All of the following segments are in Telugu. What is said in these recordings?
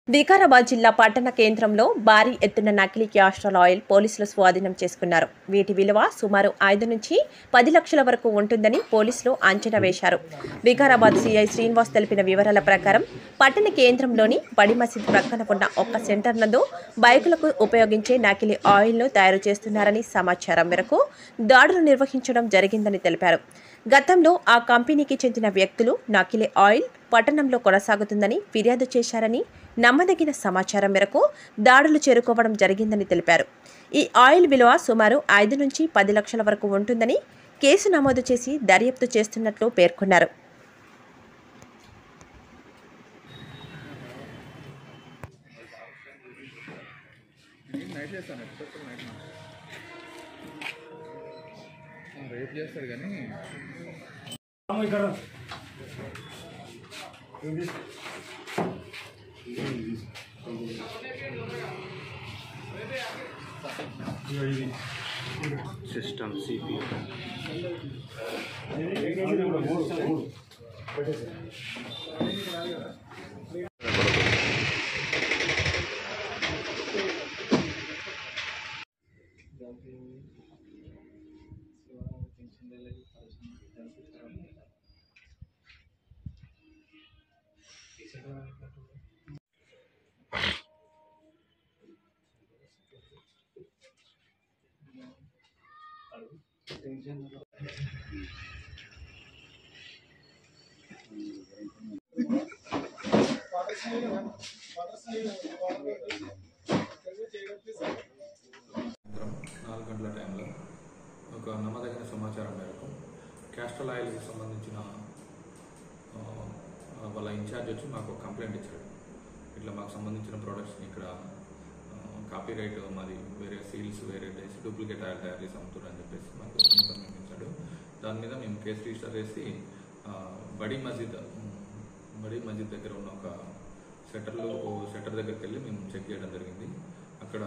వికారాబాద్ జిల్లా పట్టణ కేంద్రంలో భారీ ఎత్తున నకిలీ క్యాస్ట్రాల్ ఆయిల్ పోలీసులు స్వాధీనం చేసుకున్నారు వీటి విలువ సుమారు ఐదు నుంచి పది లక్షల వరకు ఉంటుందని పోలీసులు అంచనా వేశారు వికారాబాద్ సిఐ శ్రీనివాస్ తెలిపిన వివరాల ప్రకారం పట్టణ కేంద్రంలోని బడి మసీద్ ప్రక్కన ఉన్న ఒక్క సెంటర్ నందు బైకులకు ఉపయోగించే నకిలీ ఆయిల్ను తయారు చేస్తున్నారని సమాచారం మేరకు దాడులు నిర్వహించడం జరిగిందని తెలిపారు గతంలో ఆ కంపెనీకి చెందిన వ్యక్తులు నకిలీ ఆయిల్ పట్టణంలో కొనసాగుతుందని ఫిర్యాదు చేశారని నమ్మదగిన సమాచారం మేరకు దాడులు చేరుకోవడం జరిగిందని తెలిపారు ఈ ఆయిల్ విలువ సుమారు ఐదు నుంచి పది లక్షల వరకు ఉంటుందని కేసు నమోదు చేసి దర్యాప్తు చేస్తున్నట్లు పేర్కొన్నారు నైట్ చేస్తాను ఎప్పుడు నైట్ రేపు చేస్తాడు కానీ ఇక్కడ సిస్టమ్ సిపియు సాయంత్రం నాలుగు గంటల టైంలో ఒక నమ్మదగిన సమాచారం మేరకు క్యాస్ట్రల్ ఆయిల్కి సంబంధించిన ఆ, వాళ్ళ ఇన్ఛార్జ్ వచ్చి మాకు ఒక కంప్లైంట్ ఇచ్చాడు ఇట్లా మాకు సంబంధించిన ప్రోడక్ట్స్ని ఇక్కడ కాపీ రైట్ మాది వేరే సీల్స్ వేరే చేసి డూప్లికేట్ ఆయిల్ తయారు చేసి అమ్ముతున్నారని చెప్పేసి మాకు ఇన్ఫర్మేషన్ ఇచ్చాడు దాని మీద మేము కేసు రిజిస్టర్ చేసి ఆ, బడి మస్జిద్ ఉమ్, బడి మస్జిద్ దగ్గర ఉన్న ఒక షట్టర్లో షట్టర్ దగ్గరికి వెళ్ళి మేము చెక్ చేయడం జరిగింది అక్కడ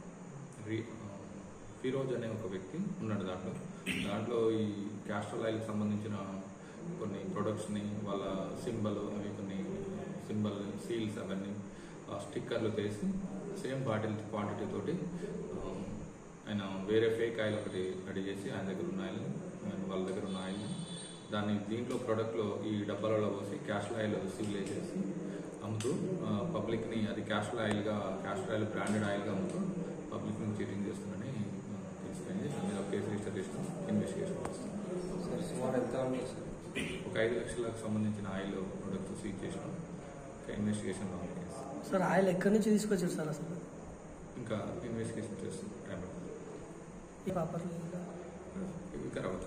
రీ ఫిరోజ్ అనే ఒక వ్యక్తి ఉన్నాడు దాంట్లో దాంట్లో ఈ క్యాస్ట్రల్ ఆయిల్కి సంబంధించిన కొన్ని ప్రొడక్ట్స్ని వాళ్ళ సింబల్ అవి కొన్ని సింబల్ సీల్స్ అవన్నీ ఆ స్టిక్కర్లు తీసి సేమ్ బాటిల్ క్వాంటిటీ తోటి ఆ, ఆయన వేరే ఫేక్ ఆయిల్ ఒకటి రెడీ చేసి ఆయన దగ్గర ఉన్న ఆయిల్ వాళ్ళ దగ్గర ఉన్న ఆయిల్ దాన్ని దీంట్లో ప్రోడక్ట్లో ఈ డబ్బాలలో పోసి క్యాస్ట్రల్ ఆయిల్ సీల్ చేసి అమ్ముతూ ఆ, పబ్లిక్ని అది క్యాస్ట్రల్ ఆయిల్గా క్యాస్ట్రల్ ఆయిల్ బ్రాండెడ్ ఆయిల్గా అమ్ముతూ పబ్లిక్ని చీటింగ్ చేస్తుందని ఆ, తెలిసిపోయింది దాని మీద ఒక కేసు రిజిస్టర్ చేస్తాం ఇన్వెస్టిగేషన్ చేస్తాం సార్ సుమారు ఎంత ఉంది సార్ ఒక ఐదు లక్షలకు సంబంధించిన ఆయిల్ ప్రొడక్ట్ సీజ్ చేసినాం ఇంకా ఇన్వెస్టిగేషన్ కేసు సార్ ఆయిల్ ఎక్కడి నుంచి తీసుకొచ్చారు సార్ అసలు ఇంకా ఇన్వెస్టిగేషన్ చేస్తాం టైం పడుతుంది ఈ పేపర్లు వికారాబాద్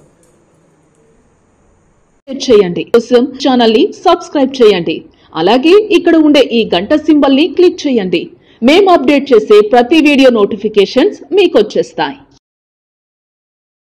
షేర్ చేయండి కోసం ఛానల్ ని సబ్స్క్రైబ్ చేయండి అలాగే ఇక్కడ ఉండే ఈ గంట సింబల్ ని క్లిక్ చేయండి మేము అప్డేట్ చేసే ప్రతి వీడియో నోటిఫికేషన్స్ మీకు వచ్చేస్తాయి